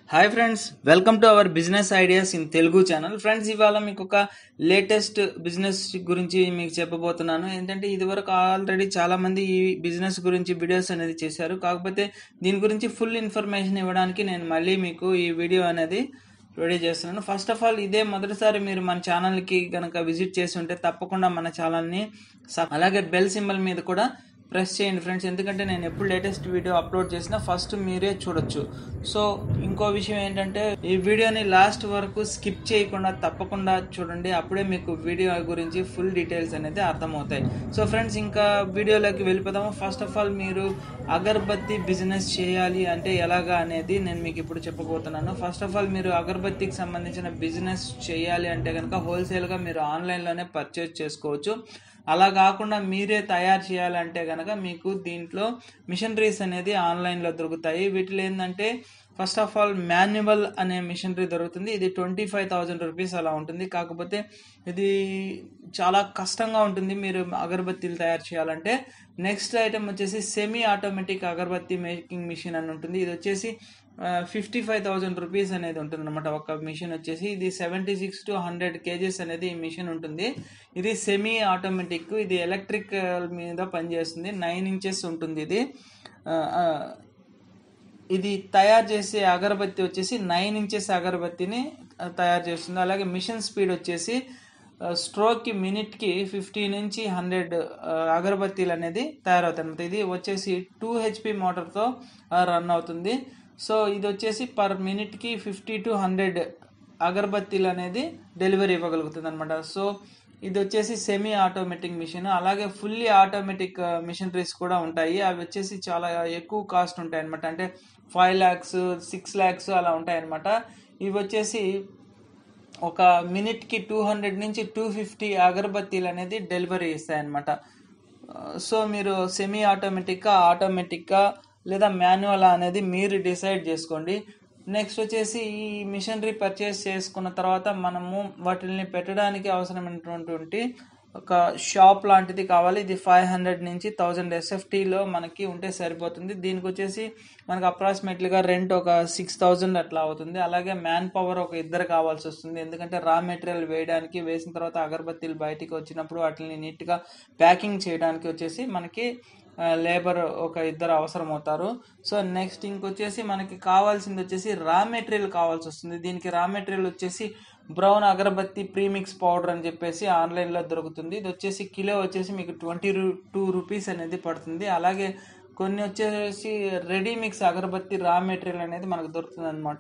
hi friends welcome to our business ideas in Telugu channel friends ఇవాళ మీకు ఒక latest business గురించి మీకు చెప్పబోతున్నాను ఏంటంటే ఇదివరకు ఆల్రెడీ చాలా మంది ఈ బిజినెస్ గురించి వీడియోస్ అనేది చేశారు కాకపోతే దీని గురించి ఫుల్ ఇన్ఫర్మేషన్ ఇవ్వడానికి నేను మళ్ళీ మీకు ఈ వీడియో అనేది రెడీ చేస్తున్నాను ఫస్ట్ ఆఫ్ ఆల్ ఇదే మొదటిసారి మీరు మన ఛానల్కి కనుక విజిట్ చేసి ఉంటే తప్పకుండా మన ఛానల్ని సబ్ అలాగే బెల్ సింబల్ మీద కూడా ప్రెస్ చేయండి ఫ్రెండ్స్ ఎందుకంటే నేను ఎప్పుడు లేటెస్ట్ వీడియో అప్లోడ్ చేసినా ఫస్ట్ మీరే చూడొచ్చు సో ఇంకో విషయం ఏంటంటే ఈ వీడియోని లాస్ట్ వరకు స్కిప్ చేయకుండా తప్పకుండా చూడండి అప్పుడే మీకు వీడియో గురించి ఫుల్ డీటెయిల్స్ అనేది అర్థమవుతాయి సో ఫ్రెండ్స్ ఇంకా వీడియోలోకి వెళ్ళిపోదాము ఫస్ట్ ఆఫ్ ఆల్ మీరు అగరబత్తి బిజినెస్ చేయాలి అంటే ఎలాగా అనేది నేను మీకు ఇప్పుడు చెప్పబోతున్నాను ఫస్ట్ ఆఫ్ ఆల్ మీరు అగరబత్తికి సంబంధించిన బిజినెస్ చేయాలి అంటే కనుక హోల్సేల్గా మీరు ఆన్లైన్లోనే పర్చేజ్ చేసుకోవచ్చు అలా కాకుండా మీరే తయారు చేయాలంటే కనుక మీకు దీంట్లో మిషనరీస్ అనేది ఆన్లైన్లో దొరుకుతాయి వీటిలో ఏంటంటే ఫస్ట్ ఆఫ్ ఆల్ మాన్యువల్ అనే మిషనరీ దొరుకుతుంది ఇది ట్వంటీ ఫైవ్ థౌజండ్ రూపీస్ అలా ఉంటుంది కాకపోతే ఇది చాలా కష్టంగా ఉంటుంది మీరు అగరబత్తీలు తయారు చేయాలంటే నెక్స్ట్ ఐటమ్ వచ్చేసి semi automatic agarbatti making machine అని ఉంటుంది ఇది వచ్చేసి ఫిఫ్టీ ఫైవ్ థౌజండ్ రూపీస్ అనేది ఉంటుంది అనమాట ఒక మిషన్ వచ్చేసి ఇది seventy six to hundred kgs అనేది ఈ మిషన్ ఉంటుంది ఇది సెమీ ఆటోమేటిక్ ఇది ఎలక్ట్రిక్ మీద పనిచేస్తుంది నైన్ ఇంచెస్ ఉంటుంది ఇది ఇది తయారు చేసే అగరబత్తి వచ్చేసి నైన్ ఇంచెస్ అగరబత్తిని తయారు చేస్తుంది అలాగే మిషన్ స్పీడ్ వచ్చేసి స్ట్రోక్కి మినిట్కి ఫిఫ్టీ నుంచి హండ్రెడ్ అగరబత్తీలు అనేది తయారవుతాయి అనమాట ఇది వచ్చేసి టూ హెచ్పి మోటార్తో రన్ అవుతుంది సో ఇది వచ్చేసి పర్ మినిట్కి ఫిఫ్టీ టు హండ్రెడ్ అగరబత్తీలు అనేది డెలివరీ ఇవ్వగలుగుతుంది అనమాట సో ఇది వచ్చేసి సెమీ ఆటోమేటిక్ మిషన్ అలాగే ఫుల్లీ ఆటోమేటిక్ మిషనరీస్ కూడా ఉంటాయి అవి వచ్చేసి చాలా ఎక్కువ కాస్ట్ ఉంటాయి అనమాట అంటే ఫైవ్ ల్యాక్స్ సిక్స్ ల్యాక్స్ అలా ఉంటాయి అనమాట ఇవి వచ్చేసి ఒక మినిట్కి టూ హండ్రెడ్ నుంచి టూ ఫిఫ్టీ అగరబత్తీలు అనేది డెలివరీ ఇస్తాయన్నమాట సో మీరు సెమీ ఆటోమేటిక్గా ఆటోమేటిక్గా లేదా మాన్యువల్ అనేది మీరు డిసైడ్ చేసుకోండి నెక్స్ట్ వచ్చేసి ఈ మిషనరీ పర్చేస్ చేసుకున్న తర్వాత మనము వాటిని పెట్టడానికి అవసరమైనటువంటి ఒక షాప్ లాంటిది కావాలి ఇది ఫైవ్ హండ్రెడ్ నుంచి థౌజండ్ ఎస్ఎఫ్టీలో మనకి ఉంటే సరిపోతుంది దీనికి వచ్చేసి మనకు అప్రాక్సిమేట్లీగా రెంట్ ఒక సిక్స్ థౌజండ్ అట్లా అవుతుంది అలాగే మ్యాన్ పవర్ ఒక ఇద్దరు కావాల్సి వస్తుంది ఎందుకంటే రా మెటీరియల్ వేయడానికి వేసిన తర్వాత అగరబత్తీలు బయటికి వచ్చినప్పుడు వాటిని నీట్గా ప్యాకింగ్ చేయడానికి వచ్చేసి మనకి లేబర్ ఒక ఇద్దరు అవసరం అవుతారు సో నెక్స్ట్ ఇంకొచ్చేసి మనకి కావాల్సింది వచ్చేసి రా మెటీరియల్ కావాల్సి వస్తుంది దీనికి రా మెటీరియల్ వచ్చేసి బ్రౌన్ అగరబత్తి ప్రీమిక్స్ పౌడర్ అని చెప్పేసి ఆన్లైన్లో దొరుకుతుంది ఇది వచ్చేసి కిలో వచ్చేసి మీకు ట్వంటీ రూ టూ రూపీస్ అనేది పడుతుంది అలాగే కొన్ని వచ్చేసి రెడీ మిక్స్ అగరబత్తి రా మెటీరియల్ అనేది మనకు దొరుకుతుంది అనమాట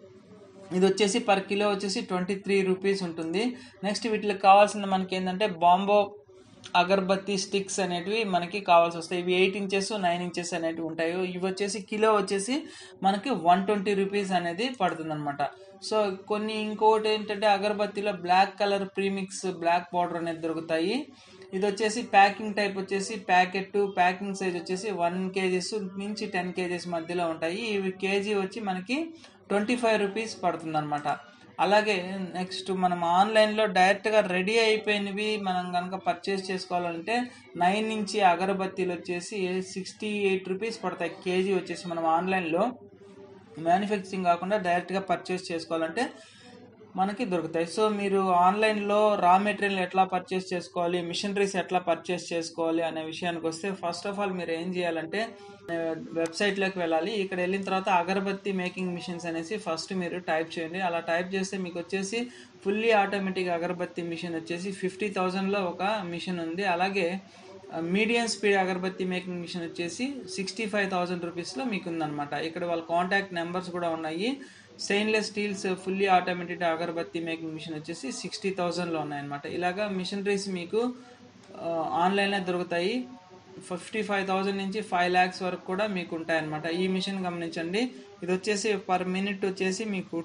ఇది వచ్చేసి పర్ కిలో వచ్చేసి ట్వంటీ త్రీ రూపీస్ ఉంటుంది నెక్స్ట్ వీటికి కావాల్సింది మనకి ఏంటంటే బాంబో అగర్బత్తి స్టిక్స్ అనేటివి మనకి కావాల్సి వస్తాయి ఇవి ఎయిట్ ఇంచెస్ నైన్ ఇంచెస్ అనేటివి ఉంటాయి ఇవి వచ్చేసి కిలో వచ్చేసి మనకి వన్ ట్వంటీ రూపీస్ అనేది పడుతుంది అనమాట సో కొన్ని ఇంకోటి ఏంటంటే అగరబత్తిలో black colour premix black powder అనేది దొరుకుతాయి ఇది వచ్చేసి ప్యాకింగ్ టైప్ వచ్చేసి ప్యాకెట్ ప్యాకింగ్ సైజ్ వచ్చేసి వన్ కేజీస్ నుంచి టెన్ కేజీస్ మధ్యలో ఉంటాయి ఇవి కేజీ వచ్చి మనకి ట్వంటీ ఫైవ్ రూపీస్ పడుతుంది అనమాట అలాగే నెక్స్ట్ మనం ఆన్లైన్లో డైరెక్ట్గా రెడీ అయిపోయినవి మనం కనుక పర్చేస్ చేసుకోవాలంటే నైన్ నుంచి అగరబత్తీలు వచ్చేసి సిక్స్టీ ఎయిట్ రూపీస్ పడతాయి కేజీ వచ్చేసి మనం ఆన్లైన్లో మ్యానుఫ్యాక్చరింగ్ కాకుండా డైరెక్ట్గా పర్చేస్ చేసుకోవాలంటే మనకి దొరుకుతాయి సో మీరు ఆన్లైన్లో రా మెటీరియల్ ఎట్లా పర్చేస్ చేసుకోవాలి మిషనరీస్ ఎట్లా పర్చేస్ చేసుకోవాలి అనే విషయానికి వస్తే ఫస్ట్ ఆఫ్ ఆల్ మీరు ఏం చేయాలంటే వెబ్సైట్లోకి వెళ్ళాలి ఇక్కడ వెళ్ళిన తర్వాత అగరబత్తి మేకింగ్ మిషన్స్ అనేసి ఫస్ట్ మీరు టైప్ చేయండి అలా టైప్ చేస్తే మీకు వచ్చేసి ఫుల్లీ ఆటోమేటిక్ అగరబత్తి మిషన్ వచ్చేసి ఫిఫ్టీ థౌజండ్లో ఒక మిషన్ ఉంది అలాగే medium speed agarbatti making machine వచ్చేసి సిక్స్టీ ఫైవ్ థౌజండ్ రూపీస్లో మీకు ఉందన్నమాట ఇక్కడ వాళ్ళ కాంటాక్ట్ నెంబర్స్ కూడా ఉన్నాయి stainless steels fully automated agarbatti making machine వచ్చేసి సిక్స్టీ థౌజండ్లో ఉన్నాయన్నమాట ఇలాగా మిషనరీస్ మీకు ఆన్లైన్లో దొరుకుతాయి ఫిఫ్టీ ఫైవ్ థౌజండ్ నుంచి ఫైవ్ ల్యాక్స్ వరకు కూడా మీకు ఉంటాయన్నమాట ఈ మిషన్ గమనించండి ఇది వచ్చేసి పర్ మినిట్ వచ్చేసి మీకు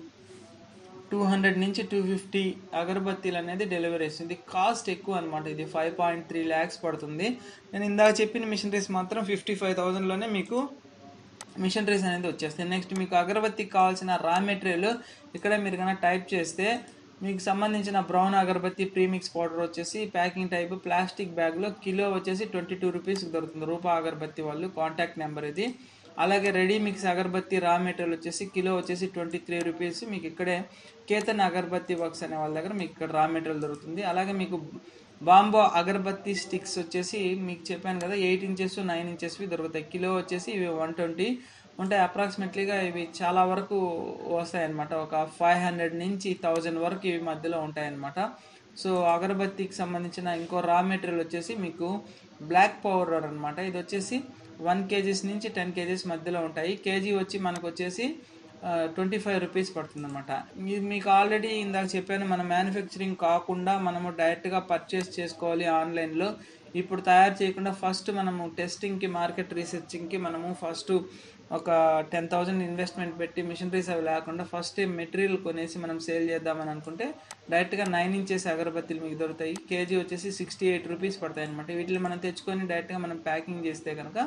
టూ హండ్రెడ్ నుంచి టూ ఫిఫ్టీ అగరబత్తీలు అనేది డెలివరీ ఇస్తుంది కాస్ట్ ఎక్కువ అనమాట ఇది ఫైవ్ పాయింట్ త్రీ ల్యాక్స్ పడుతుంది నేను ఇందాక చెప్పిన మిషనరీస్ మాత్రం ఫిఫ్టీ ఫైవ్ థౌజండ్లోనే మీకు మిషనరీస్ అనేది వచ్చేస్తాయి నెక్స్ట్ మీకు అగరబత్తికి కావాల్సిన రా మెటీరియల్ ఇక్కడ మీరు కనుక టైప్ చేస్తే మీకు సంబంధించిన బ్రౌన్ అగరబత్తి ప్రీమిక్స్ పౌడర్ వచ్చేసి ప్యాకింగ్ టైప్ ప్లాస్టిక్ బ్యాగ్లో కిలో వచ్చేసి ట్వంటీ టూ రూపీస్కి దొరుకుతుంది రూపా అగరబత్తి వాళ్ళు కాంటాక్ట్ నెంబర్ ఇది అలాగే రెడీ మిక్స్ అగరబత్తి రా మెటీరియల్ వచ్చేసి కిలో వచ్చేసి ట్వంటీ త్రీ రూపీస్ మీకు ఇక్కడే కేతన్ అగరబత్తి వర్క్స్ అనే వాళ్ళ దగ్గర మీకు ఇక్కడ రా మెటీరియల్ దొరుకుతుంది అలాగే మీకు బాంబో అగరబత్తి స్టిక్స్ వచ్చేసి మీకు చెప్పాను కదా ఎయిట్ ఇంచెస్ నైన్ ఇంచెస్వి దొరుకుతాయి కిలో వచ్చేసి ఇవి వన్ ట్వంటీ ఉంటాయి అప్రాక్సిమేట్లీగా ఇవి చాలా వరకు వస్తాయన్నమాట ఒక ఫైవ్ హండ్రెడ్ నుంచి థౌజండ్ వరకు ఇవి మధ్యలో ఉంటాయన్నమాట సో అగరబత్తికి సంబంధించిన ఇంకో రా మెటీరియల్ వచ్చేసి మీకు బ్లాక్ పౌడర్ అనమాట ఇది వచ్చేసి వన్ కేజీస్ నుంచి టెన్ కేజీస్ మధ్యలో ఉంటాయి కేజీ వచ్చి మనకు వచ్చేసి ట్వంటీ ఫైవ్ రూపీస్ పడుతుంది అనమాట మీకు ఆల్రెడీ ఇందాక చెప్పాను మన మ్యానుఫ్యాక్చరింగ్ కాకుండా మనము డైరెక్ట్గా పర్చేస్ చేసుకోవాలి ఆన్లైన్లో ఇప్పుడు తయారు చేయకుండా ఫస్ట్ మనము టెస్టింగ్కి మార్కెట్ రీసెర్చింగ్కి మనము ఫస్ట్ ఒక టెన్ థౌజండ్ ఇన్వెస్ట్మెంట్ పెట్టి మిషనరీస్ అవి లేకుండా ఫస్ట్ మెటీరియల్ కొనేసి మనం సేల్ చేద్దామని అనుకుంటే డైరెక్ట్గా నైన్ ఇంచెస్ అగరబత్తీలు మీకు దొరుకుతాయి కేజీ వచ్చేసి సిక్స్టీ ఎయిట్ రూపీస్ పడతాయి అనమాట వీటిని మనం తెచ్చుకొని డైరెక్ట్గా మనం ప్యాకింగ్ చేస్తే కనుక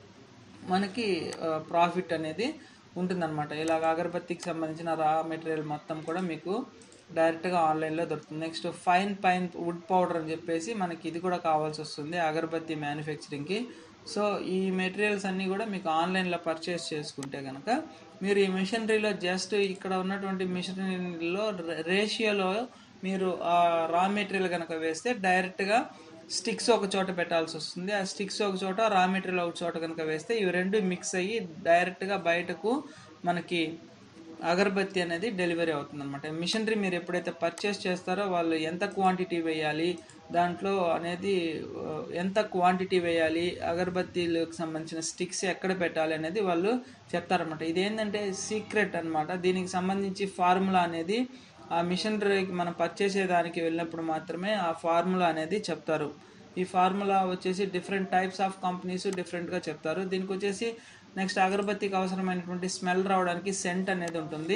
మనకి ప్రాఫిట్ అనేది ఉంటుందన్నమాట ఇలాగ అగరబత్తికి సంబంధించిన రా మెటీరియల్ మొత్తం కూడా మీకు డైరెక్ట్గా ఆన్లైన్లో దొరుకుతుంది next fine pine wood powder అని చెప్పేసి మనకి ఇది కూడా కావాల్సి వస్తుంది అగరబత్తి మ్యానుఫ్యాక్చరింగ్కి సో ఈ మెటీరియల్స్ అన్నీ కూడా మీకు ఆన్లైన్లో పర్చేస్ చేసుకుంటే కనుక మీరు ఈ మిషనరీలో జస్ట్ ఇక్కడ ఉన్నటువంటి మిషనరీలో రేషియోలో మీరు ఆ రా మెటీరియల్ కనుక వేస్తే డైరెక్ట్గా స్టిక్స్ ఒక చోట పెట్టాల్సి వస్తుంది ఆ స్టిక్స్ ఒక చోట రా మెటీరియల్ ఒక చోట కనుక వేస్తే ఇవి రెండు మిక్స్ అయ్యి డైరెక్ట్గా బయటకు మనకి అగరబత్తి అనేది డెలివరీ అవుతుంది అనమాట మిషనరీ మీరు ఎప్పుడైతే పర్చేస్ చేస్తారో వాళ్ళు ఎంత క్వాంటిటీ వేయాలి దాంట్లో అనేది ఆ, ఎంత క్వాంటిటీ వేయాలి అగరబత్తీలకు సంబంధించిన స్టిక్స్ ఎక్కడ పెట్టాలి అనేది వాళ్ళు చెప్తారనమాట ఇదేంటంటే సీక్రెట్ అన్నమాట దీనికి సంబంధించి ఫార్ములా అనేది ఆ మిషనరీకి మనం పర్చేస్ చేయడానికి వెళ్ళినప్పుడు మాత్రమే ఆ ఫార్ములా అనేది చెప్తారు ఈ ఫార్ములా వచ్చేసి డిఫరెంట్ టైప్స్ ఆఫ్ కంపెనీస్ డిఫరెంట్గా చెప్తారు దీనికి వచ్చేసి నెక్స్ట్ అగరబత్తికి అవసరమైనటువంటి స్మెల్ రావడానికి సెంట్ అనేది ఉంటుంది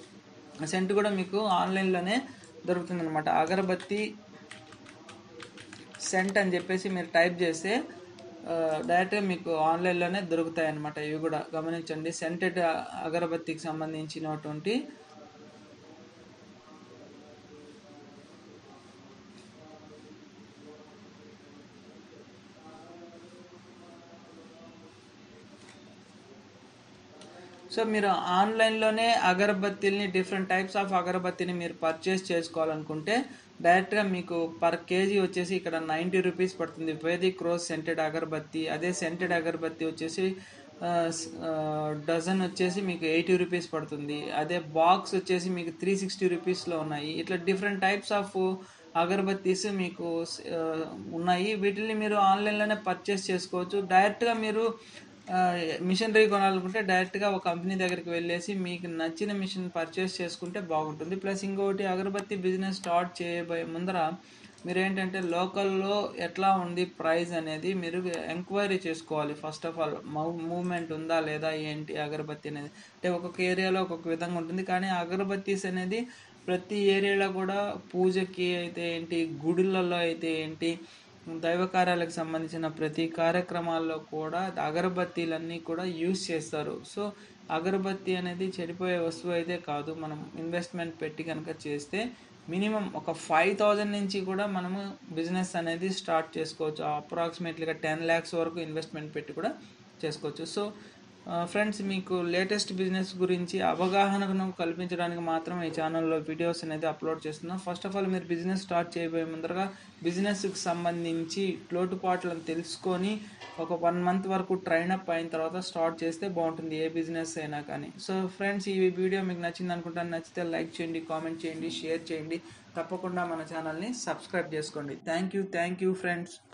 ఆ సెంట్ కూడా మీకు ఆన్లైన్లోనే దొరుకుతుంది అనమాట అగరబత్తి సెంట్ అని చెప్పేసి మీరు టైప్ చేస్తే ఆ, డైరెక్ట్గా మీకు ఆన్లైన్లోనే దొరుకుతాయి అన్నమాట ఇవి కూడా గమనించండి సెంటెడ్ అగరబత్తికి సంబంధించినటువంటి సో మీరు ఆన్లైన్లోనే అగరబత్తీల్ని డిఫరెంట్ టైప్స్ ఆఫ్ అగరబత్తిని మీరు పర్చేస్ చేసుకోవాలనుకుంటే డైరెక్ట్గా మీకు పర్ కేజీ వచ్చేసి ఇక్కడ నైంటీ రూపీస్ పడుతుంది వేదిక్ రోజ్ సెంటెడ్ అగరబత్తి అదే సెంటెడ్ అగరబత్తి వచ్చేసి డజన్ వచ్చేసి మీకు ఎయిటీ రూపీస్ పడుతుంది అదే బాక్స్ వచ్చేసి మీకు త్రీ సిక్స్టీ రూపీస్లో ఉన్నాయి ఇట్లా డిఫరెంట్ టైప్స్ ఆఫ్ అగరబత్తీస్ మీకు ఆ, ఉన్నాయి వీటిని మీరు ఆన్లైన్లోనే పర్చేస్ చేసుకోవచ్చు డైరెక్ట్గా మీరు మిషనరీ కొనాలనుకుంటే డైరెక్ట్గా ఒక కంపెనీ దగ్గరికి వెళ్ళేసి మీకు నచ్చిన మిషన్ పర్చేస్ చేసుకుంటే బాగుంటుంది ప్లస్ ఇంకొకటి అగరబత్తి బిజినెస్ స్టార్ట్ చేయబోయే ముందర మీరు ఏంటంటే లోకల్లో ఎట్లా ఉంది ప్రైస్ అనేది మీరు ఎంక్వైరీ చేసుకోవాలి ఫస్ట్ ఆఫ్ ఆల్ మూవ్మెంట్ ఉందా లేదా ఏంటి అగరబత్తి అనేది అంటే ఒక్కొక్క ఏరియాలో ఒక్కొక్క విధంగా ఉంటుంది కానీ అగరబత్తీస్ అనేది ప్రతి ఏరియాలో కూడా పూజకి అయితే ఏంటి గుడులలో అయితే ఏంటి దైవ కార్యాలకు సంబంధించిన ప్రతి కార్యక్రమాల్లో కూడా అగరబత్తీలన్నీ కూడా యూస్ చేస్తారు సో అగరబత్తి అనేది చెడిపోయే వస్తువు అయితే కాదు మనం ఇన్వెస్ట్మెంట్ పెట్టి కనుక చేస్తే మినిమం ఒక ఫైవ్ థౌజండ్ నుంచి కూడా మనము బిజినెస్ అనేది స్టార్ట్ చేసుకోవచ్చు అప్రాక్సిమేట్లీగా టెన్ ల్యాక్స్ వరకు ఇన్వెస్ట్మెంట్ పెట్టి కూడా చేసుకోవచ్చు సో ఫ్రెండ్స్ మీకు లేటెస్ట్ బిజినెస్ గురించి అవగాహనను కల్పించడానికి మాత్రం ఈ ఛానల్లో వీడియోస్ అనేది అప్లోడ్ చేస్తున్నాం ఫస్ట్ ఆఫ్ ఆల్ మీరు బిజినెస్ స్టార్ట్ చేయబోయే ముందరగా బిజినెస్కి సంబంధించి లోటుపాట్లను తెలుసుకొని ఒక వన్ మంత్ వరకు ట్రైన్ అప్ అయిన తర్వాత స్టార్ట్ చేస్తే బాగుంటుంది ఏ బిజినెస్ అయినా కానీ సో ఫ్రెండ్స్ ఈ వీడియో మీకు నచ్చింది అనుకుంటాను నచ్చితే లైక్ చేయండి కామెంట్ చేయండి షేర్ చేయండి తప్పకుండా మన ఛానల్ని సబ్స్క్రైబ్ చేసుకోండి thank you thank you friends